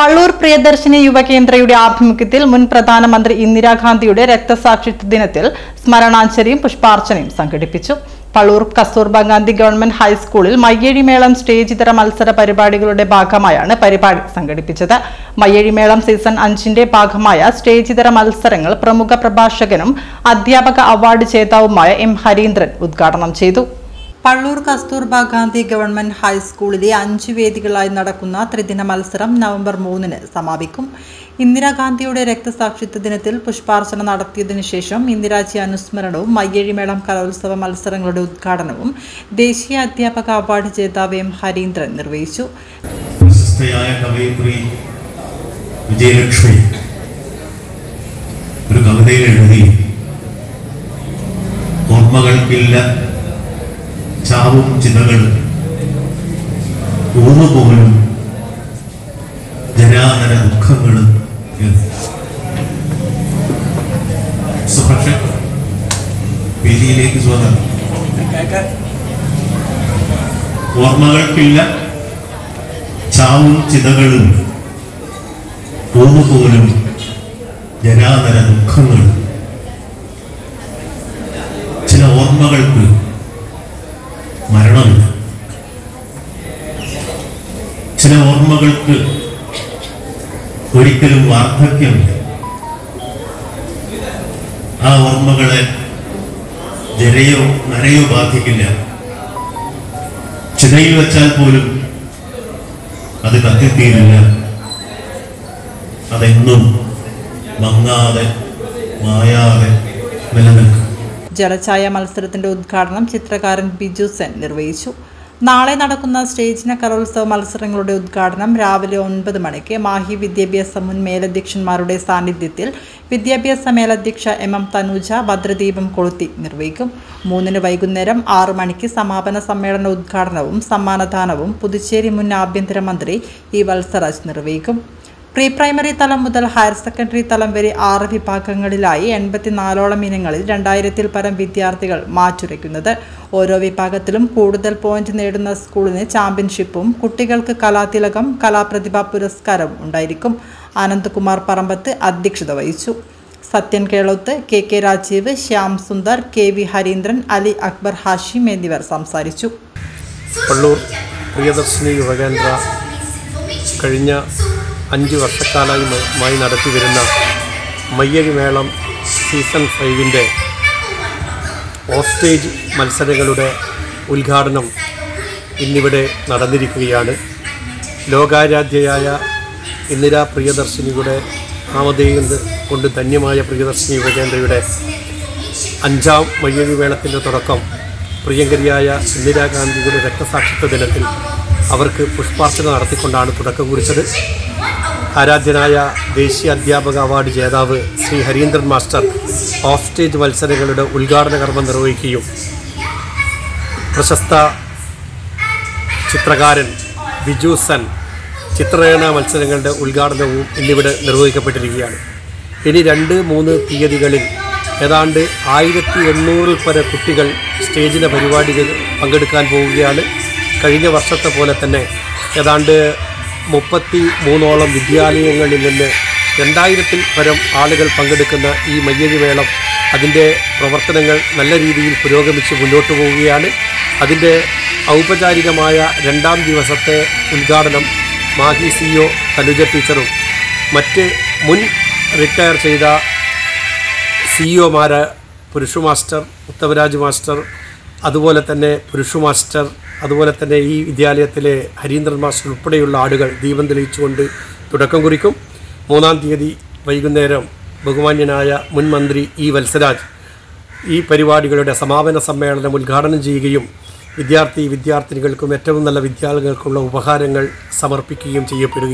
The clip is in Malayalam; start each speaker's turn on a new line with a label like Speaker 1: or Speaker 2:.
Speaker 1: പള്ളൂർ പ്രിയദർശിനി യുവകേന്ദ്രയുടെ ആഭിമുഖ്യത്തിൽ മുൻ പ്രധാനമന്ത്രി ഇന്ദിരാഗാന്ധിയുടെ രക്തസാക്ഷിത്വ ദിനത്തിൽ സ്മരണാഞ്ജലിയും പുഷ്പാർച്ചനയും സംഘടിപ്പിച്ചു പള്ളൂർ കസ്തൂർബ ഗാന്ധി ഗവൺമെന്റ് ഹൈസ്കൂളിൽ മയ്യഴിമേളം സ്റ്റേജ് ഇതര മത്സര പരിപാടികളുടെ ഭാഗമായാണ് പരിപാടി സംഘടിപ്പിച്ചത് മയ്യഴിമേളം സീസൺ അഞ്ചിന്റെ ഭാഗമായ സ്റ്റേജ് ഇതര മത്സരങ്ങൾ പ്രമുഖ പ്രഭാഷകനും അധ്യാപക അവാർഡ് ജേതാവുമായ എം ഹരീന്ദ്രൻ ഉദ്ഘാടനം ചെയ്തു പള്ളൂർ കസ്തൂർബ ഗാന്ധി ഗവൺമെന്റ് ഹൈസ്കൂളിലെ അഞ്ച് വേദികളായി നടക്കുന്ന ത്രിദിന മത്സരം നവംബർ മൂന്നിന് സമാപിക്കും ഇന്ദിരാഗാന്ധിയുടെ രക്തസാക്ഷിത്വ ദിനത്തിൽ പുഷ്പാർച്ചന നടത്തിയതിനു ശേഷം ഇന്ദിരാജി അനുസ്മരണവും മയ്യഴിമേളം കലോത്സവ മത്സരങ്ങളുടെ ഉദ്ഘാടനവും ദേശീയ അധ്യാപക അവാർഡ് ജേതാവ് എം ഹരീന്ദ്രൻ നിർവഹിച്ചു
Speaker 2: പ്രശസ്തയായ കവയിത്രി വിജയലക്ഷ്മി ഒരു കവിതയിൽ എഴുതി ഓർമ്മകൾക്കില്ല ചാവും ചിതകളും ഊന്നുപോലും ജനാതര ദുഃഖങ്ങളും എന്ന് സുഭാഷ വേദിയിലേക്ക് സ്വാഗതം ഓർമ്മകൾക്കില്ല ചാവും ചിതകളും ഊന്നുപോലും ജനാതര ദുഃഖങ്ങളും ചില ഓർമ്മകൾക്ക് മരണമില്ല ചില ഓർമ്മകൾക്ക് ഒരിക്കലും വാർദ്ധക്യമില്ല ആ ഓർമ്മകളെ ജരയോ നരയോ ബാധിക്കില്ല ചിതയിൽ വെച്ചാൽ പോലും അത് കത്തിത്തീരില്ല അതെന്നും മങ്ങാതെ മായാതെ നിലനിൽക്കും
Speaker 1: ജലഛായ മത്സരത്തിന്റെ ഉദ്ഘാടനം ചിത്രകാരൻ ബിജു സെൻ നിർവഹിച്ചു നാളെ നടക്കുന്ന സ്റ്റേജിന കലോത്സവ മത്സരങ്ങളുടെ ഉദ്ഘാടനം രാവിലെ ഒൻപത് മണിക്ക് മാഹി വിദ്യാഭ്യാസ മുൻ മേലധ്യക്ഷന്മാരുടെ സാന്നിധ്യത്തിൽ വിദ്യാഭ്യാസ മേലധ്യക്ഷ എം എം തനൂജ ഭദ്രദീപം കൊളുത്തി നിർവഹിക്കും മൂന്നിന് വൈകുന്നേരം ആറു മണിക്ക് സമാപന സമ്മേളന ഉദ്ഘാടനവും സമ്മാനദാനവും പുതുച്ചേരി മുൻ ആഭ്യന്തരമന്ത്രി ഇ വത്സരാജ് നിർവഹിക്കും പ്രീ പ്രൈമറി തലം മുതൽ ഹയർ സെക്കൻഡറി തലം വരെ ആറ് വിഭാഗങ്ങളിലായി എൺപത്തിനാലോളം ഇനങ്ങളിൽ രണ്ടായിരത്തിൽ പരം വിദ്യാർത്ഥികൾ മാറ്റുരയ്ക്കുന്നത് ഓരോ വിഭാഗത്തിലും കൂടുതൽ പോയിന്റ് നേടുന്ന സ്കൂളിന് ചാമ്പ്യൻഷിപ്പും കുട്ടികൾക്ക് കലാതിലകം കലാപ്രതിഭ പുരസ്കാരവും ഉണ്ടായിരിക്കും ആനന്ദ്കുമാർ പറമ്പത്ത് അധ്യക്ഷത വഹിച്ചു Sathyan Keloth K K Rajeev Shyam Sundar K V Hareendran Ali Akbar Hashim എന്നിവർ സംസാരിച്ചു
Speaker 3: പള്ളൂർ പ്രിയദർശിനി യുവകേന്ദ്ര കഴിഞ്ഞ അഞ്ച് വർഷക്കാലമായി നടത്തി വരുന്ന മയ്യഴി മേളം സീസൺ ഫൈവിൻ്റെ ഓഫ് മത്സരങ്ങളുടെ ഉദ്ഘാടനം ഇന്നിവിടെ നടന്നിരിക്കുകയാണ് ലോകാരാധ്യയായ ഇന്ദിരാ പ്രിയദർശിനിയുടെ നാമധേയം കൊണ്ട് ധന്യമായ പ്രിയദർശിനി യുവകേന്ദ്രയുടെ അഞ്ചാം മയ്യഴി മേളത്തിൻ്റെ തുടക്കം പ്രിയങ്കരിയായ ഇന്ദിരാഗാന്ധിയുടെ രക്തസാക്ഷിത്വ ദിനത്തിൽ അവർക്ക് പുഷ്പാർച്ചന നടത്തിക്കൊണ്ടാണ് തുടക്കം കുറിച്ചത് ആരാധ്യനായ ദേശീയ അധ്യാപക അവാർഡ് ജേതാവ് Shri Hareendran master off stage മത്സരങ്ങളുടെ ഉദ്ഘാടന കർമ്മം നിർവഹിക്കുകയും പ്രശസ്ത ചിത്രകാരൻ ബിജു സൻ ചിത്രരചനാ മത്സരങ്ങളുടെ ഉദ്ഘാടനവും ഇന്നിവിടെ നിർവഹിക്കപ്പെട്ടിരിക്കുകയാണ് ഇനി രണ്ട് മൂന്ന് തീയതികളിൽ ഏതാണ്ട് ആയിരത്തി എണ്ണൂറിൽ പര കുട്ടികൾ സ്റ്റേജിലെ പരിപാടികൾ പങ്കെടുക്കാൻ പോവുകയാണ് കഴിഞ്ഞ വർഷത്തെ പോലെ തന്നെ ഏതാണ്ട് മുപ്പത്തി മൂന്നോളം വിദ്യാലയങ്ങളിൽ നിന്ന് രണ്ടായിരത്തിൽ പരം ആളുകൾ പങ്കെടുക്കുന്ന ഈ മയ്യഴി മേളം അതിൻ്റെ പ്രവർത്തനങ്ങൾ നല്ല രീതിയിൽ പുരോഗമിച്ച് മുന്നോട്ട് പോവുകയാണ് അതിൻ്റെ ഔപചാരികമായ രണ്ടാം ദിവസത്തെ ഉദ്ഘാടനം മാഹി സി ഒ തനുജ ടീച്ചറും മറ്റ് മുൻ റിട്ടയർ ചെയ്ത സിഇഒമാര് പുരുഷ മാസ്റ്റർ ഉത്തമരാജ് മാസ്റ്റർ അതുപോലെ തന്നെ പുരുഷ മാസ്റ്റർ അതുപോലെ തന്നെ ഈ വിദ്യാലയത്തിലെ ഹരീന്ദ്രൻ മാസ്റ്റർ ഉൾപ്പെടെയുള്ള ആളുകൾ ദീപം തെളിയിച്ചുകൊണ്ട് തുടക്കം കുറിക്കും മൂന്നാം തീയതി വൈകുന്നേരം ബഹുമാന്യനായ മുൻ മന്ത്രി ഇ വത്സരാജ് ഈ പരിപാടികളുടെ സമാപന സമ്മേളനം ഉദ്ഘാടനം ചെയ്യുകയും വിദ്യാർത്ഥി വിദ്യാർത്ഥിനികൾക്കും ഏറ്റവും നല്ല വിദ്യാർത്ഥികൾക്കുള്ള ഉപഹാരങ്ങൾ സമർപ്പിക്കുകയും ചെയ്യപ്പെടുകയും